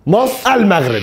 مصر المغرب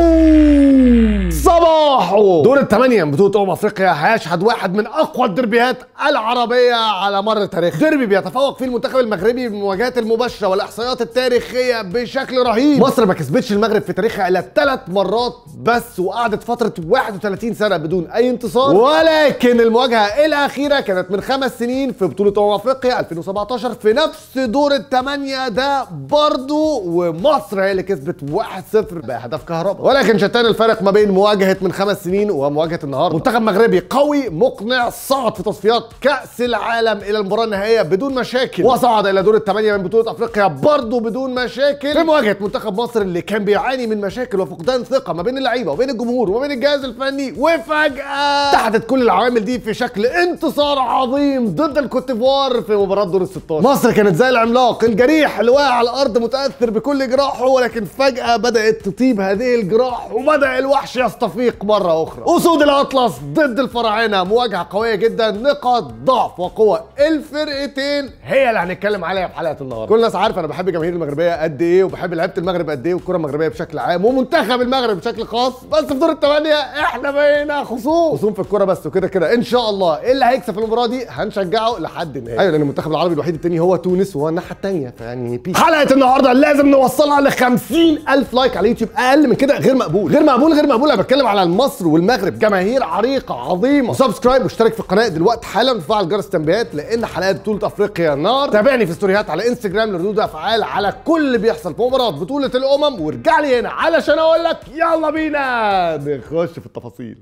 صباحو دور الثمانية من بطولة أمم أفريقيا هيشهد واحد من أقوى الدربيات العربية على مر التاريخ ديربي بيتفوق فيه المنتخب المغربي بالمواجهات المباشرة والإحصائيات التاريخية بشكل رهيب مصر ما كسبتش المغرب في تاريخها إلا ثلاث مرات بس وقعدت فترة 31 سنة بدون أي انتصار ولكن المواجهة الأخيرة كانت من خمس سنين في بطولة أمم أفريقيا 2017 في نفس دور الثمانية ده برضو ومصر هي اللي كسبت 1-0 بهدف كهرباء ولكن شتان الفرق ما بين مواجهة من خمس سنين ومواجهة النهارده منتخب مغربي قوي مقنع صعد في تصفيات كأس العالم إلى المباراة النهائية بدون مشاكل وصعد إلى دور الثمانية من بطولة أفريقيا برضو بدون مشاكل في مواجهة منتخب مصر اللي كان بيعاني من مشاكل وفقدان ثقة ما بين اللعيبة وبين الجمهور وبين الجهاز الفني وفجأة تحدت كل العوامل دي في شكل انتصار عظيم ضد الكوتيفوار في مباراة دور ال 16 مصر كانت زي العملاق الجريح اللي واقع على الأرض متأثر بكل جراحه ولكن فجأة بدأت تطيب هذه الجراح وبدأ الوحش يستفيق مرة أخرى أسود الأطلس ضد الفراعنة مواجهة قوية جدا نقاط ضعف وقوة الفرقتين هي اللي هنتكلم عليها في حلقة النهاردة كل الناس عارفة أنا بحب الجماهير المغربية قد إيه وبحب لعيبة المغرب قد إيه والكرة المغربية بشكل عام ومنتخب المغرب بشكل خاص بس في دور الثمانية إحنا بقينا خصوم خصوم في الكرة بس وكده كده إن شاء الله اللي هيكسب في المباراة دي هنشجعه لحد النهاية أيوة لأن المنتخب العربي الوحيد التاني هو تونس وهو الناحية التانية فيعني بيس حلقة النهاردة لازم نوصلها ل 50000 لايك على يوتيوب أقل من كده غير مقبول غير مقبول غير مقبول انا بتكلم على مصر والمغرب جماهير عريقه عظيمه سبسكرايب واشترك في القناه دلوقتي حالا وفعل جرس التنبيهات لان حلقات بطوله افريقيا نار تابعني في ستوريات على انستجرام لردود افعال على كل اللي بيحصل في مباراه بطوله الامم وارجع لي هنا علشان اقول لك يلا بينا نخش في التفاصيل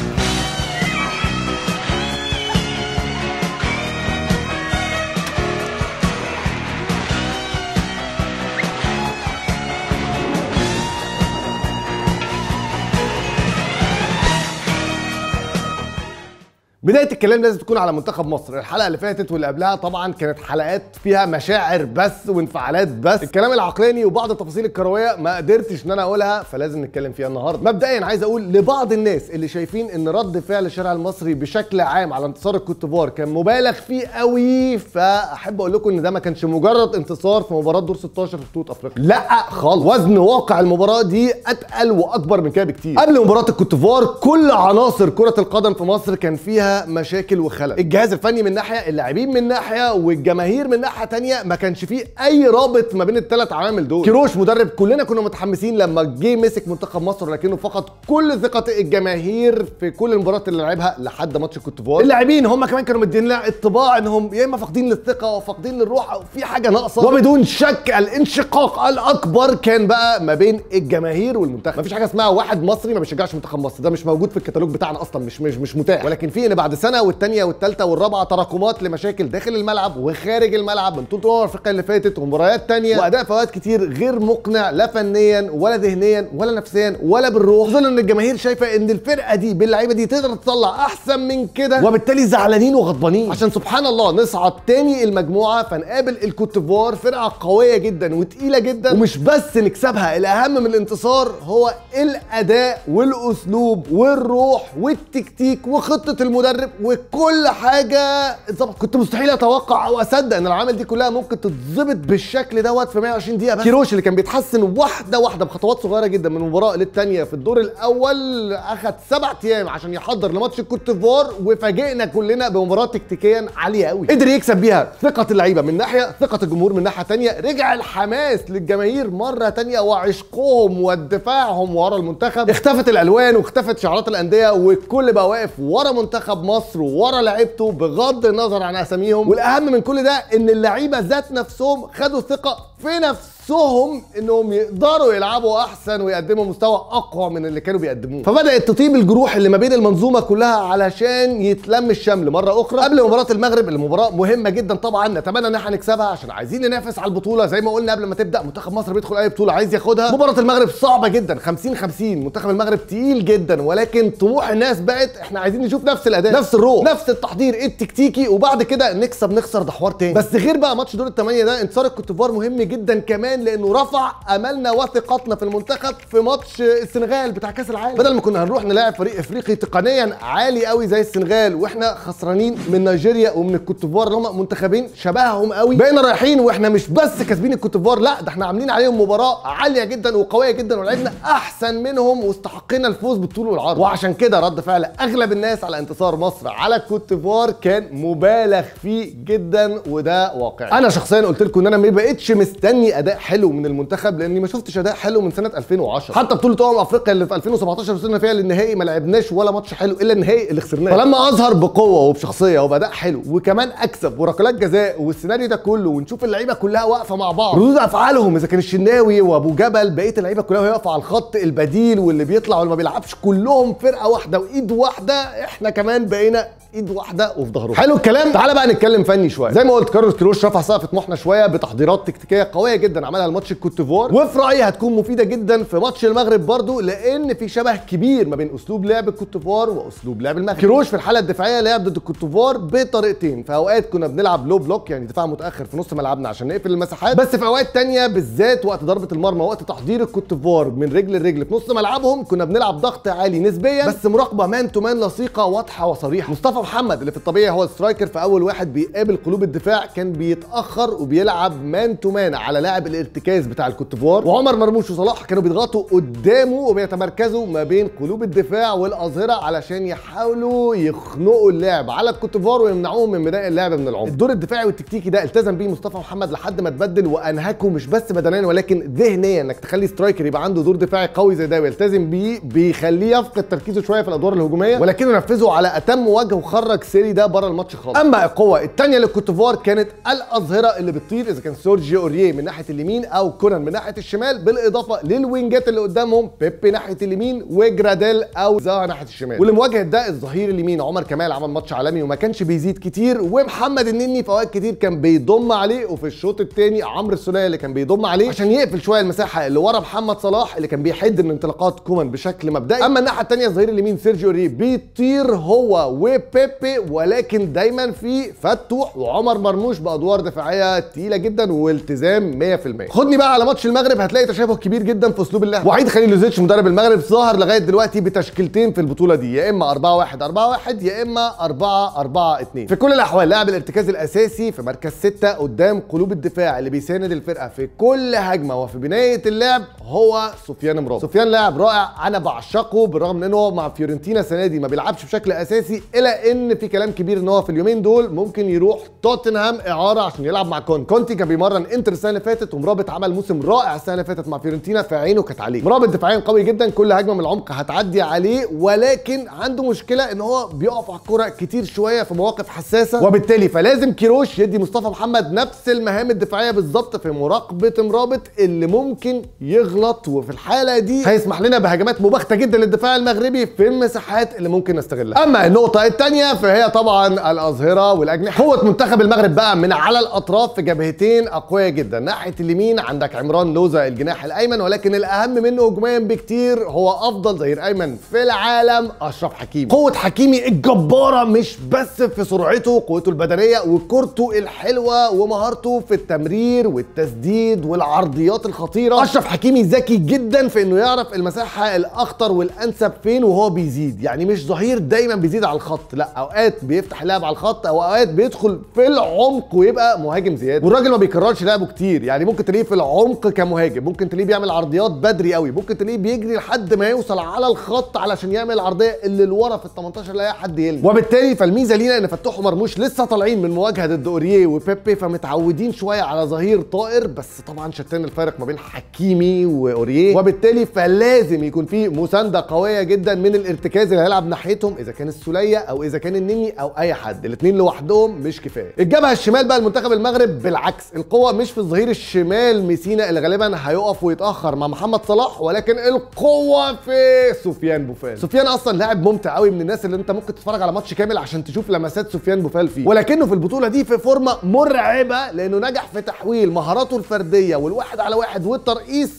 بداية الكلام لازم تكون على منتخب مصر، الحلقة اللي فاتت واللي قبلها طبعا كانت حلقات فيها مشاعر بس وانفعالات بس، الكلام العقلاني وبعض التفاصيل الكروية ما قدرتش ان انا اقولها فلازم نتكلم فيها النهارده. مبدئيا عايز اقول لبعض الناس اللي شايفين ان رد فعل الشارع المصري بشكل عام على انتصار الكوتيفوار كان مبالغ فيه قوي فاحب اقول لكم ان ده ما كانش مجرد انتصار في مباراة دور 16 في بطولة افريقيا، لا خالص، وزن واقع المباراة دي اتقل واكبر من كده بكتير. قبل مباراة الكوتيفوار كل عناصر كرة القدم في مصر كان فيها مشاكل وخلل الجهاز الفني من ناحيه اللاعبين من ناحيه والجماهير من ناحيه تانية ما كانش فيه اي رابط ما بين الثلاث عوامل دول كيروش مدرب كلنا كنا متحمسين لما جه مسك منتخب مصر لكنه فقد كل ثقه الجماهير في كل المباريات اللي لعبها لحد ماتش الكوتيفوار اللاعبين هم كمان كانوا مدين لنا انطباع انهم يا اما فاقدين للثقه او فاقدين للروح او في حاجه ناقصه وبدون شك الانشقاق الاكبر كان بقى ما بين الجماهير والمنتخب مفيش حاجه اسمها واحد مصري ما بيشجعش منتخب مصر ده مش موجود في الكتالوج بتاعنا اصلا مش مش مش متاح ولكن في ان بعد سنه والثانيه والثالثه والرابعه تراكمات لمشاكل داخل الملعب وخارج الملعب من طول الامم الافريقيه اللي فاتت ومباريات ثانيه واداء في اوقات كتير غير مقنع لا فنيا ولا ذهنيا ولا نفسيا ولا بالروح خصوصا ان الجماهير شايفه ان الفرقه دي باللعيبه دي تقدر تطلع احسن من كده وبالتالي زعلانين وغضبانين عشان سبحان الله نصعد تاني المجموعه فنقابل الكوتيفوار فرقه قويه جدا وتقيله جدا ومش بس نكسبها الاهم من الانتصار هو الاداء والاسلوب والروح والتكتيك وخطه المدرب وكل حاجه اتظبط كنت مستحيل اتوقع او اصدق ان العوامل دي كلها ممكن تتظبط بالشكل دوت في 120 دقيقه بس كيروش اللي كان بيتحسن واحده واحده بخطوات صغيره جدا من مباراه للثانيه في الدور الاول اخذ سبع ايام عشان يحضر لماتش الكوتيفوار وفاجئنا كلنا بمباراه تكتيكيا عاليه قوي قدر يكسب بيها ثقه اللعيبه من ناحيه ثقه الجمهور من ناحيه ثانيه رجع الحماس للجماهير مره ثانيه وعشقهم ودفاعهم ورا المنتخب اختفت الالوان واختفت شعارات الانديه والكل بقى واقف ورا منتخب مصر ورا لعيبته بغض النظر عن اساميهم والاهم من كل ده ان اللعيبه ذات نفسهم خدوا ثقه في نفسهم انهم يقدروا يلعبوا احسن ويقدموا مستوى اقوى من اللي كانوا بيقدموه فبدات تطيب الجروح اللي ما بين المنظومه كلها علشان يتلم الشمل مره اخرى قبل مباراه المغرب اللي مباراه مهمه جدا طبعا نتمنى ان احنا نكسبها عشان عايزين ننافس على البطوله زي ما قلنا قبل ما تبدا منتخب مصر بيدخل اي بطوله عايز ياخدها مباراه المغرب صعبه جدا 50 50 منتخب المغرب تقيل جدا ولكن طموح الناس بقت احنا عايزين نشوف نفس الاداء نفس الروح نفس التحضير التكتيكي وبعد كده نكسب نخسر ده حوار تاني بس غير بقى ماتش دور الثمانيه ده انتصار الكوتيفوار مهم جدا كمان لانه رفع املنا وثقتنا في المنتخب في ماتش السنغال بتاع كاس العالم بدل ما كنا هنروح نلاعب فريق افريقي تقنيا عالي قوي زي السنغال واحنا خسرانين من نيجيريا ومن الكوتيفوار اللي هم منتخبين شبههم قوي بقينا رايحين واحنا مش بس كاسبين الكوتيفوار لا ده احنا عاملين عليهم مباراه عاليه جدا وقويه جدا ولعبنا احسن منهم واستحقينا الفوز بالطول والعرض وعشان كده رد فعل اغلب الناس على انتصار مصر على الكوتيفوار كان مبالغ فيه جدا وده واقعي انا شخصيا قلت لكم ان انا ما بقتش مستني اداء حلو من المنتخب لاني ما شفتش اداء حلو من سنه 2010 حتى بطوله امم افريقيا اللي في 2017 وصلنا فيها للنهائي ما لعبناش ولا ماتش حلو الا النهائي اللي خسرناه فلما اظهر بقوه وبشخصيه وباداء حلو وكمان اكسب وركلات جزاء والسيناريو ده كله ونشوف اللعيبه كلها واقفه مع بعض ردود افعالهم اذا كان الشناوي وابو جبل بقيه اللعيبه كلها وهي واقفه على الخط البديل واللي بيطلع واللي ما بيلعبش كلهم فرقه واحده وايد واحده احنا كمان بقينا ايد واحده وفي ظهرهم حلو الكلام تعالى بقى نتكلم فني شويه زي ما قلت كارلوس كيروش رفع سقف طموحنا شويه بتحضيرات تكتيكيه قويه جدا عملها الماتش الكوتيفوار وفي رايي هتكون مفيده جدا في ماتش المغرب برضو لان في شبه كبير ما بين اسلوب لعب الكوتيفوار واسلوب لعب المغرب كيروش في الحاله الدفاعيه لعب ضد الكوتيفوار بطريقتين في اوقات كنا بنلعب لو بلوك يعني دفاع متاخر في نص ملعبنا عشان نقفل المساحات بس في اوقات تانية بالذات وقت ضربه المرمى وقت تحضير الكوتيفوار من رجل لرجل في نص ملعبهم كنا بنلعب ضغط عالي نسبيا بس مراقبه مان تو مان لصيقه واضحه وصريحه مصطفى محمد اللي في الطبيعي هو السترايكر في اول واحد بيقابل قلوب الدفاع كان بيتاخر وبيلعب مان تو مان على لاعب الارتكاز بتاع الكوتيفوار وعمر مرموش وصلاح كانوا بيضغطوا قدامه وبيتمركزوا ما بين قلوب الدفاع والاظهره علشان يحاولوا يخنقوا اللعب على الكوتيفوار ويمنعوهم من بناء اللعب من العمق الدور الدفاعي والتكتيكي ده التزم بيه مصطفى محمد لحد ما تبدل وانهكه مش بس بدنيا ولكن ذهنيا انك تخلي سترايكر يبقى عنده دور دفاعي قوي زي ده ويلتزم بيه بيخليه يفقد تركيزه شويه في الادوار الهجوميه ولكنه نفذه على اتم وجه وخرج سيري ده بره الماتش خالص اما القوه الثانيه للكوتيفوار كانت الاظهره اللي بتطير اذا كان سورجي اوريه من ناحيه اليمين او كونان من ناحيه الشمال بالاضافه للوينجات اللي قدامهم بيبي ناحيه اليمين وجراديل او زا ناحيه الشمال واللي مواجهه ده الظهير اليمين عمر كمال عمل ماتش عالمي وما كانش بيزيد كتير ومحمد النني في اوقات كتير كان بيضم عليه وفي الشوط الثاني عمرو السوليه اللي كان بيضم عليه عشان يقفل شويه المساحه اللي ورا محمد صلاح اللي كان بيحد من انطلاقات كومان بشكل مبدئي اما الناحيه الثانيه الظهير اليمين سيرجيو اوريه بيطير هو وبيبي ولكن دايما في فتوح وعمر مرموش بادوار دفاعيه تقيله جدا والتزام 100% خدني بقى على ماتش المغرب هتلاقي تشابه كبير جدا في اسلوب اللعب وعيد خليلوزيتش مدرب المغرب ظهر لغايه دلوقتي بتشكيلتين في البطوله دي يا اما 4 1 4 1 يا اما 4 4 2 في كل الاحوال لاعب الارتكاز الاساسي في مركز 6 قدام قلوب الدفاع اللي بيساند الفرقه في كل هجمه وفي بنايه اللعب هو سفيان مراد سفيان لاعب رائع انا بعشقه بالرغم من ان هو مع فيورنتينا السنه دي ما بيلعبش بشكل اساسي الا ان في كلام كبير ان هو في اليومين دول ممكن يروح توتنهام اعاره عشان يلعب مع كون كونتي كان بيمرن انتر السنه اللي فاتت ومرابط عمل موسم رائع السنه اللي فاتت مع فيورنتينا فعينه كانت عليه مرابط دفاعيا قوي جدا كل هجمه من العمق هتعدي عليه ولكن عنده مشكله ان هو بيقف على الكوره كتير شويه في مواقف حساسه وبالتالي فلازم كيروش يدي مصطفى محمد نفس المهام الدفاعيه بالظبط في مراقبه مرابط اللي ممكن يغلط وفي الحاله دي هيسمح لنا بهجمات مباغته جدا للدفاع المغربي في المساحات اللي ممكن نستغلها اما النقطه الثانيه فهي طبعا الاظهره والاجنحه قوه منتخب المغرب بقى من على الاطراف في جبهتين اقوياء جدا ناحيه اليمين عندك عمران لوزا الجناح الايمن ولكن الاهم منه هجوميا بكتير هو افضل ظهير ايمن في العالم اشرف حكيمي قوه حكيمي الجباره مش بس في سرعته قوته البدنيه وكورته الحلوه ومهارته في التمرير والتسديد والعرضيات الخطيره اشرف حكيمي ذكي جدا في انه يعرف المساحه الاخطر والانسب فين وهو بيزيد يعني مش ظهير دايما بيزيد على الخط لا اوقات بيفتح اللعب على الخط او اوقات بيدخل في العمق ويبقى مهاجم زياده والراجل ما بيكررش لعبه كتير يعني ممكن تلاقيه في العمق كمهاجم ممكن تلاقيه بيعمل عرضيات بدري قوي ممكن تلاقيه بيجري لحد ما يوصل على الخط علشان يعمل العرضيه اللي لورا في ال 18 لا حد يلمس وبالتالي فالميزه لينا ان فتوح ومرموش لسه طالعين من مواجهه ضد اوريه وبيبي فمتعودين شويه على ظهير طائر بس طبعا شتان الفارق ما بين حكيمي واوريه وبالتالي فلازم يكون في مسانده قويه جدا من الارتكاز اللي هيلعب ناحيتهم اذا كان السوليه او اذا كان النني او اي حد الاثنين لوحدهم مش كفايه الجبهه الشمال بقى المنتخب المغرب بالعكس القوه مش في الظهير الشمال ميسينا اللي غالبا هيقف ويتاخر مع محمد صلاح ولكن القوه في سفيان بوفال سفيان اصلا لاعب ممتع قوي من الناس اللي انت ممكن تتفرج على ماتش كامل عشان تشوف لمسات سفيان بوفال فيه ولكنه في البطوله دي في فورمه مرعبه لانه نجح في تحويل مهاراته الفرديه والواحد على واحد والترقيص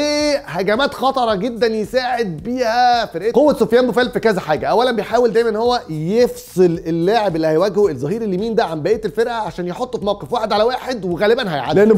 لهجمات خطره جدا يساعد بيها فرقته قوه سفيان بوفال في كذا حاجه اولا بيحاول دايما هو يفصل اللاعب اللي هيواجهه الظهير اليمين ده عن بقيه الفرقه عشان يحطه في موقف واحد على واحد وغالبا هيعدي لان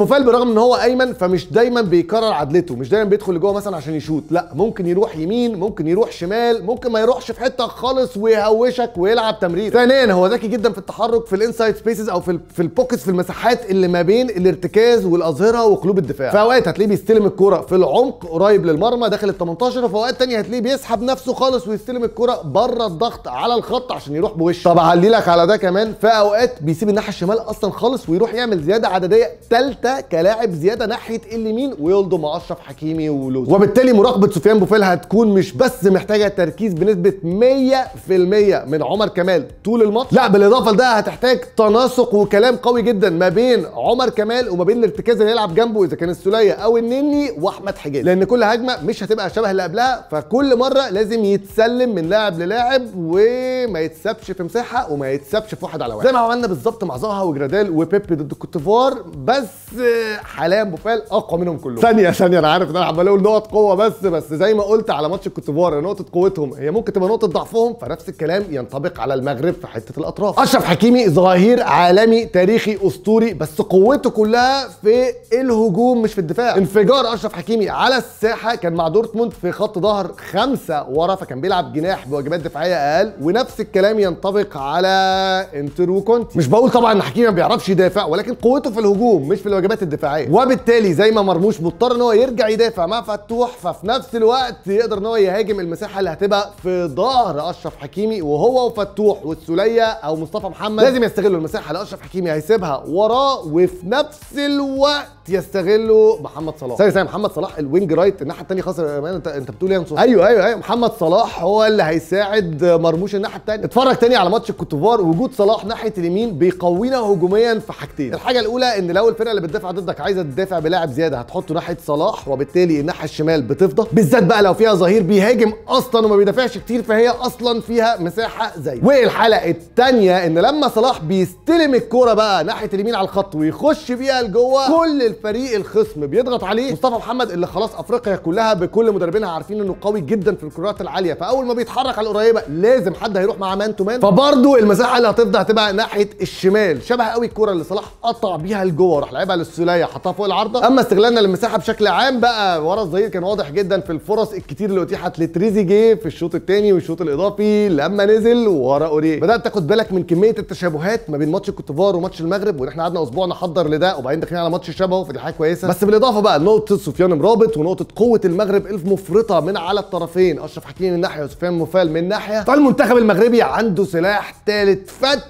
بوفال بالرغم ان هو ايمن فمش دايما بيكرر عدلته مش دايما بيدخل لجوه مثلا عشان يشوط لا ممكن يروح يمين ممكن يروح شمال ممكن ما يروحش في حته خالص ويهوشك ويلعب تمرير ثانيا هو ذكي جدا في التحرك في الانسايد سبيسز او في ال- في البوكس في المساحات اللي ما بين الارتكاز والاظهره وقلوب الدفاع في اوقات هتلاقيه بيستلم الكره في العمق قريب للمرمى داخل ال 18 وفي اوقات تانية هتلاقيه بيسحب نفسه خالص ويستلم الكره بره الضغط على الخط عشان يروح بوشه طب اعليلك على ده كمان في اوقات بيسيب الناحيه الشمال اصلا خالص ويروح يعمل زياده عدديه ثالثه كلاعب زياده ناحيه اليمين ويلضم مع اشرف حكيمي ولوز وبالتالي مراقبه سفيان بوفال هتكون مش بس محتاجه تركيز بنسبه 100% من عمر كمال طول الماتش لا بالاضافه لده هتحتاج تناسق وكلام قوي جدا ما بين عمر كمال وما بين الارتكاز اللي يلعب جنبه اذا كان السوليه او النني واحمد حجاز لان كل هجمه مش هتبقى شبه اللي قبلها فكل مره لازم يتسلم من لاعب للاعب وما يتسابش في مساحه وما يتسابش في واحد على واحد زي ما عملنا بالظبط مع زها وجراديل وبيبي ضد كوتيفوار بس حاليا بوفال اقوى منهم كلهم ثانيه ثانيه انا عارف ان انا عمال اقول نقط قوه بس بس زي ما قلت على ماتش الكوتيفوار نقطه قوتهم هي ممكن تبقى نقطه ضعفهم فنفس الكلام ينطبق على المغرب في حته الاطراف اشرف حكيمي ظهير عالمي تاريخي اسطوري بس قوته كلها في الهجوم مش في الدفاع انفجار اشرف حكيمي على الساحه كان مع دورتموند في خط ظهر خمسه ورا فكان بيلعب جناح بواجبات دفاعيه اقل ونفس الكلام ينطبق على انتر وكونتي مش بقول طبعا ان حكيمي ما بيعرفش يدافع ولكن قوته في الهجوم مش في الواجبات الدفاعيه وبالتالي زي ما مرموش مضطر ان هو يرجع يدافع مع فتوح ففي نفس الوقت يقدر ان هو يهاجم المساحه اللي هتبقى في ظهر اشرف حكيمي وهو وفتوح والسوليه او مصطفى محمد لازم يستغلوا المساحه اللي اشرف حكيمي هيسيبها وراه وفي نفس الوقت يستغلوا محمد صلاح ثانيه ثانيه محمد صلاح الوينج رايت الناحيه الثانيه خلاص يا مان انت انت بتقول ايه يا نصوص ايوه ايوه ايوه محمد صلاح هو اللي هيساعد مرموش الناحيه الثانيه اتفرج تاني على ماتش الكوتوفار وجود صلاح ناحيه اليمين بيقوينا هجوميا في حاجتين الحاجه الاولى ان لو الفرقه اللي بتدافع ضدك عايزه تدافع بلاعب زياده هتحطه ناحيه صلاح وبالتالي الناحيه الشمال بتفضى بالذات بقى لو فيها ظهير بيهاجم اصلا وما بيدافعش كتير فهي اصلا فيها مساحه زي والحلقه الثانيه ان لما صلاح بيستلم الكوره بقى ناحيه اليمين على الخط ويخش بيها لجوه كل الفريق الخصم بيضغط عليه مصطفى محمد اللي خلاص افريقيا كلها بكل مدربينها عارفين انه قوي جدا في الكرات العاليه فاول ما بيتحرك على القريبه لازم حد هيروح مع مان تو مان فبرضه المساحه اللي هتفضى هتبقى ناحيه الشمال شبه قوي الكوره اللي صلاح قطع بيها لجوه وراح لعبها للسوليه حطها فوق العارضه اما استغلالنا للمساحه بشكل عام بقى ورا الظهير كان واضح جدا في الفرص الكتير اللي اتيحت لتريزيجيه في الشوط الثاني والشوط الاضافي لما نزل ورا اوريه بدات تاخد بالك من كميه التشابهات ما بين ماتش الكوتيفوار وماتش المغرب وان احنا قعدنا اسبوع نحضر لده وبعدين داخلين على ماتش شبهه فدي حاجه كويسه بس بالاضافه بقى لنقطه سفيان مرابط ونقطه قوه المغرب المفرطه من على الطرفين اشرف حكيمي من ناحيه وسفيان مفال من ناحيه فالمنتخب المغربي عنده سلاح ثالث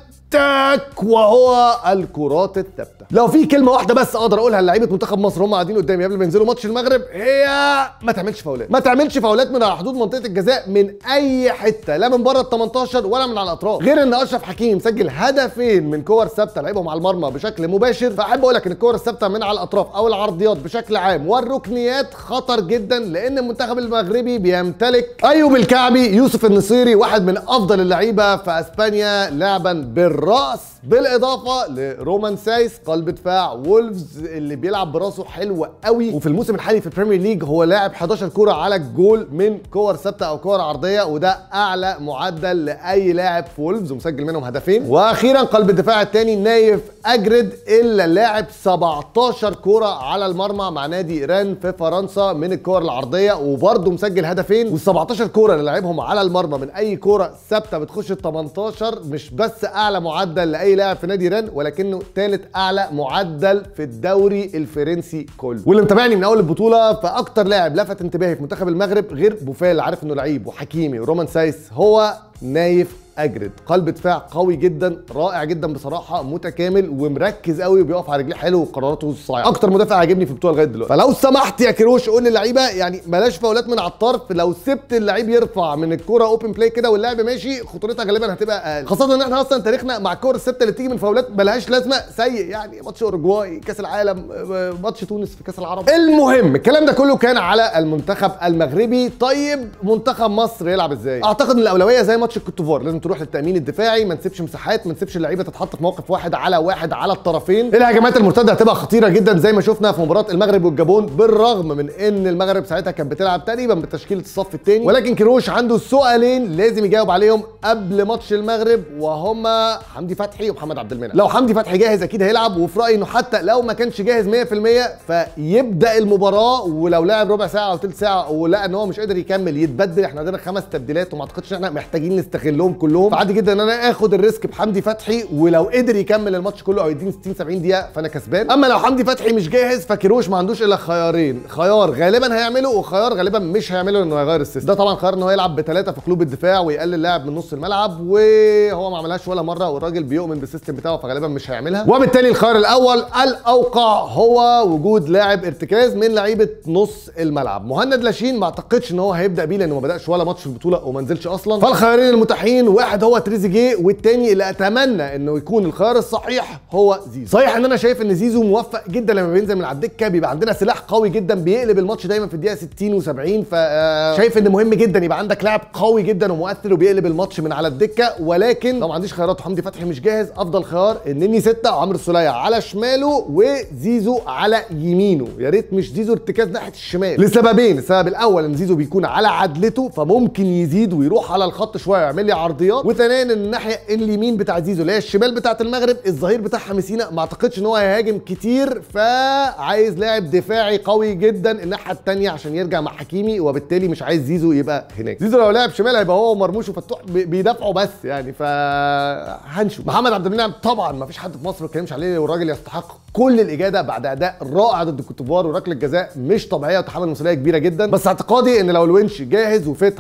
فتاك وهو الكرات الثابته لو في كلمه واحده بس اقدر اقولها لعيبه منتخب مصر هم قاعدين قدامي قبل ما ينزلوا ماتش المغرب هي ما تعملش فاولات ما تعملش فاولات من على حدود منطقه الجزاء من اي حته لا من بره ال 18 ولا من على الاطراف غير ان اشرف حكيم سجل هدفين من كور ثابته لعبهم على المرمى بشكل مباشر فاحب اقول لك ان الكور الثابته من على الاطراف او العرضيات بشكل عام والركنيات خطر جدا لان المنتخب المغربي بيمتلك ايوب الكعبي يوسف النصيري واحد من افضل اللعيبه في اسبانيا لعبا بالراس بالاضافه لرومان سايس قلب دفاع وولفز اللي بيلعب براسه حلو قوي وفي الموسم الحالي في البريمير ليج هو لاعب 11 كوره على الجول من كور ثابته او كور عرضيه وده اعلى معدل لاي لاعب في وولفز ومسجل منهم هدفين واخيرا قلب الدفاع الثاني نايف اجرد الا لاعب 17 كوره على المرمى مع نادي ران في فرنسا من الكور العرضيه وبرضه مسجل هدفين وال17 كوره اللي لعبهم على المرمى من اي كوره ثابته بتخش ال 18 مش بس اعلى معدل لاي لاعب في نادي ران ولكنه ثالث اعلى معدل في الدوري الفرنسي كله واللي متابعني من اول البطوله فاكتر لاعب لفت انتباهي في منتخب المغرب غير بوفال عارف انه لعيب وحكيمي ورومان سايس هو نايف اجرد قلب دفاع قوي جدا رائع جدا بصراحه متكامل ومركز قوي وبيقف على رجليه حلو وقراراته صايعه اكتر مدافع عاجبني في البطوله لغايه دلوقتي فلو سمحت يا كيروش قول للعيبه يعني بلاش فاولات من على الطرف لو سبت اللعيب يرفع من الكوره اوبن بلاي كده واللعب ماشي خطورتها غالبا هتبقى اقل خاصه ان احنا اصلا تاريخنا مع الكور الثابته اللي بتيجي من فاولات ملهاش لازمه سيء يعني ماتش اوروجواي كاس العالم ماتش تونس في كاس العرب المهم الكلام ده كله كان على المنتخب المغربي طيب منتخب مصر يلعب ازاي اعتقد ان الاولويه زي ما ماتش الكوتوفار لازم تروح للتامين الدفاعي ما نسيبش مساحات ما نسيبش اللعيبه تتحط في موقف واحد على واحد على الطرفين الهجمات المرتده هتبقى خطيره جدا زي ما شفنا في مباراه المغرب والجابون بالرغم من ان المغرب ساعتها كانت بتلعب تقريبا بتشكيله الصف الثاني ولكن كيروش عنده سؤالين لازم يجاوب عليهم قبل ماتش المغرب وهما حمدي فتحي ومحمد عبد المنعم لو حمدي فتحي جاهز اكيد هيلعب وفي رايي انه حتى لو ما كانش جاهز 100% فيبدا المباراه ولو لعب ربع ساعه او ثلث ساعه ولقى ان هو مش قادر يكمل يتبدل احنا عندنا خمس تبديلات وما اعتقدش ان احنا محتاجين نستغلهم كلهم فعادي جدا ان انا اخد الريسك بحمدي فتحي ولو قدر يكمل الماتش كله او يديني 60 70 دقيقه فانا كسبان اما لو حمدي فتحي مش جاهز فكيروش ما عندوش الا خيارين خيار غالبا هيعمله وخيار غالبا مش هيعمله انه هيغير السيستم ده طبعا خيار ان هو يلعب بثلاثه في قلوب الدفاع ويقلل لاعب من نص الملعب وهو ما عملهاش ولا مره والراجل بيؤمن بالسيستم بتاعه فغالبا مش هيعملها وبالتالي الخيار الاول الاوقع هو وجود لاعب ارتكاز من لعيبه نص الملعب مهند لاشين ما اعتقدش ان هو هيبدا بيه لانه ما بداش ولا ماتش في البطوله وما نزلش اصلا فالخيارين المتاحين واحد هو تريزيجيه والتاني اللي اتمنى انه يكون الخيار الصحيح هو زيزو صحيح ان انا شايف ان زيزو موفق جدا لما بينزل من على الدكه بيبقى عندنا سلاح قوي جدا بيقلب الماتش دايما في الدقيقه 60 و70 فشايف ان مهم جدا يبقى عندك لاعب قوي جدا ومؤثر وبيقلب الماتش من على الدكه ولكن لو ما عنديش خيارات وحمدي فتحي مش جاهز افضل خيار انني سته وعمرو السوليه على شماله وزيزو على يمينه يا ريت مش زيزو ارتكاز ناحيه الشمال لسببين السبب الاول ان زيزو بيكون على عدلته فممكن يزيد ويروح على الخط شويه ويعمل لي عرضيات وثانيا ان الناحيه اليمين بتاع زيزو اللي هي الشمال بتاعه المغرب الظهير بتاعها مسينا ما اعتقدش ان هو هيهاجم كتير فعايز لاعب دفاعي قوي جدا الناحيه الثانيه عشان يرجع مع حكيمي وبالتالي مش عايز زيزو يبقى هناك زيزو لو لعب شمال هيبقى هو ومرموش وفتوح بيدافعوا بس يعني ف هنشوف محمد عبد المنعم طبعا ما فيش حد في مصر ما اتكلمش عليه والراجل يستحق كل الاجاده بعد اداء رائع ضد الكوتوفار وركله جزاء مش طبيعيه وتحمل مسؤوليه كبيره جدا بس اعتقادي ان لو الونش جاهز وفيت 100%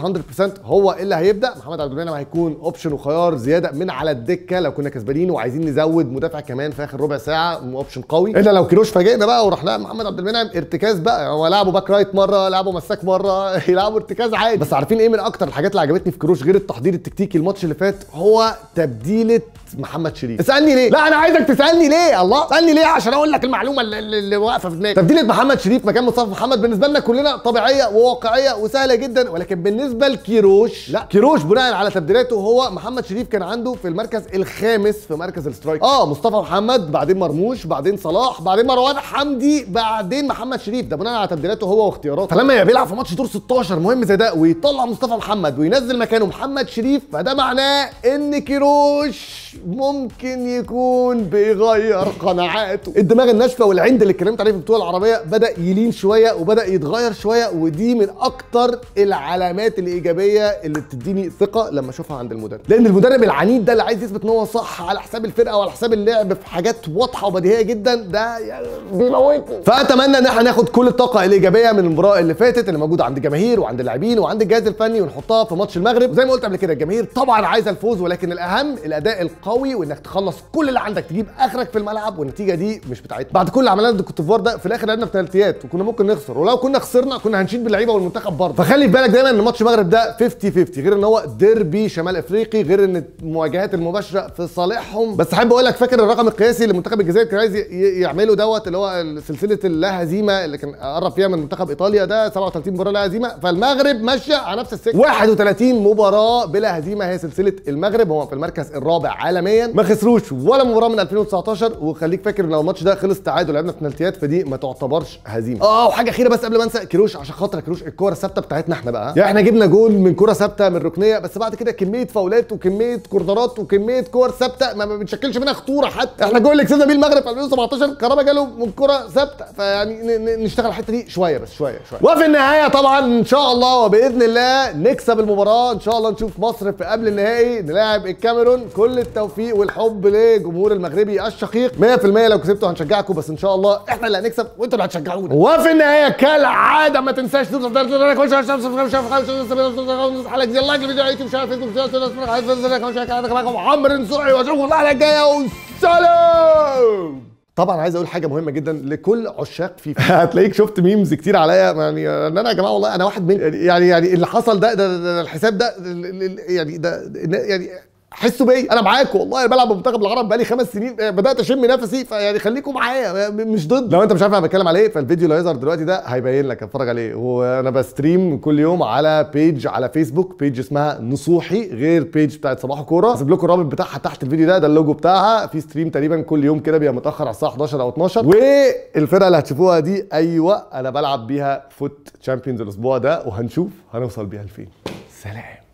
هو اللي هيبدا محمد عبد المنعم هيكون اوبشن وخيار زياده من على الدكه لو كنا كسبانين وعايزين نزود مدافع كمان في اخر ربع ساعه اوبشن قوي الا لو كيروش فاجئنا بقى وراح لا محمد عبد المنعم ارتكاز بقى هو لعبه باك رايت مره لعبه مساك مره يلعبوا ارتكاز عادي بس عارفين ايه من اكتر الحاجات اللي عجبتني في كيروش غير التحضير التكتيكي الماتش اللي فات هو تبديله محمد شريف اسالني ليه لا انا عايزك تسالني ليه الله اسالني ليه عشان اقول لك المعلومه اللي, اللي واقفه في دماغي تبديله محمد شريف مكان مصطفى محمد بالنسبه لنا كلنا طبيعيه وواقعيه وسهله جدا ولكن بالنسبه لكيروش لا كيروش بناء على تبديلاته هو محمد شريف كان عنده في المركز الخامس في مركز السترايك اه مصطفى محمد بعدين مرموش بعدين صلاح بعدين مروان حمدي بعدين محمد شريف ده بناء على تبديلاته هو واختياراته فلما يبقى بيلعب في ماتش دور 16 مهم زي ده ويطلع مصطفى محمد وينزل مكانه محمد شريف فده معناه ان كيروش ممكن يكون بيغير قناعاته الدماغ الناشفه والعند اللي اتكلمت عليه في البطوله العربيه بدا يلين شويه وبدا يتغير شويه ودي من اكتر العلامات الايجابيه اللي بتديني ثقه لما اشوفها عند المدرب لان المدرب العنيد ده اللي عايز يثبت ان هو صح على حساب الفرقه وعلى حساب اللعب في حاجات واضحه وبديهيه جدا ده يعني بيموتني فاتمنى ان احنا ناخد كل الطاقه الايجابيه من المباراه اللي فاتت اللي موجوده عند الجماهير وعند اللاعبين وعند الجهاز الفني ونحطها في ماتش المغرب زي ما قلت قبل كده الجماهير طبعا عايزه الفوز ولكن الاهم الاداء القوي وانك تخلص كل اللي عندك تجيب اخرك في الملعب والنتيجه دي مش بتاعتنا بعد كل اللي عملناه ضد الكوتيفوار ده في الاخر لعبنا بنالتيات وكنا ممكن نخسر ولو كنا خسرنا كنا هنشيد باللعيبه والمنتخب برضه فخلي في بالك دايما ان ماتش المغرب ده 50 50 غير ان هو ديربي شمال افريقي غير ان المواجهات المباشره في صالحهم بس احب اقول لك فاكر الرقم القياسي اللي منتخب الجزائر كان عايز يعمله دوت اللي هو سلسله اللا هزيمه اللي كان قرب فيها من منتخب ايطاليا ده 37 مباراه لا هزيمه فالمغرب ماشيه على نفس السكه 31 مباراه بلا هزيمه هي سلسله المغرب هو في المركز الرابع عالميا ما خسروش ولا مباراه من 2019 وخليك فاكر ان لو الماتش ده خلص تعادل لعبنا في بنالتيات فدي ما تعتبرش هزيمه اه وحاجه اخيره بس قبل ما انسى كيروش عشان خاطر كيروش الكوره الثابته بتاعتنا احنا بقى يعني احنا جبنا جول من كوره ثابته من ركنيه بس بعد كده كميه فاولات وكميه كوردرات وكميه كور ثابته ما بتشكلش منها خطوره حتى احنا الجول اللي كسبنا بيه المغرب في 2017 كهربا جاله من كوره ثابته فيعني نشتغل الحته دي شويه بس شويه شويه وفي النهايه طبعا ان شاء الله وباذن الله نكسب المباراه ان شاء الله نشوف مصر في قبل النهائي نلاعب الكاميرون كل التوفيق والحب لجمهور المغربي الشقيق 100% لو كسبتوا هنشجعكم بس ان شاء الله احنا اللي هنكسب وانتوا اللي هتشجعونا وفي النهايه كالعاده ما تنساش تضغط حلقه زي اللايك الفيديو على يوتيوب شانل فيسبوك عمرو نصوحي واشوفكم الحلقه الجايه والسلام طبعا عايز اقول حاجه مهمه جدا لكل عشاق فيفا هتلاقيك شفت ميمز كتير عليا يعني ان انا يا جماعه والله انا واحد من يعني يعني اللي حصل ده, ده, ده الحساب ده يعني ده يعني حسوا بيا انا معاكم والله انا بلعب بمنتخب العرب بقالي خمس سنين آه، بدات اشم نفسي فيعني خليكم معايا م- مش ضد لو انت مش عارف انا بتكلم على ايه فالفيديو اللي هيظهر دلوقتي ده هيبين لك اتفرج عليه وانا بستريم كل يوم على بيج على فيسبوك بيج اسمها نصوحي غير بيج بتاعت صباح كوره هسيب لكم الرابط بتاعها تحت الفيديو ده ده اللوجو بتاعها في ستريم تقريبا كل يوم كده بيبقى متاخر على الساعه 11 او 12 والفرقه اللي هتشوفوها دي ايوه انا بلعب بيها فوت تشامبيونز الاسبوع ده وهنشوف هنوصل بيها لفين سلام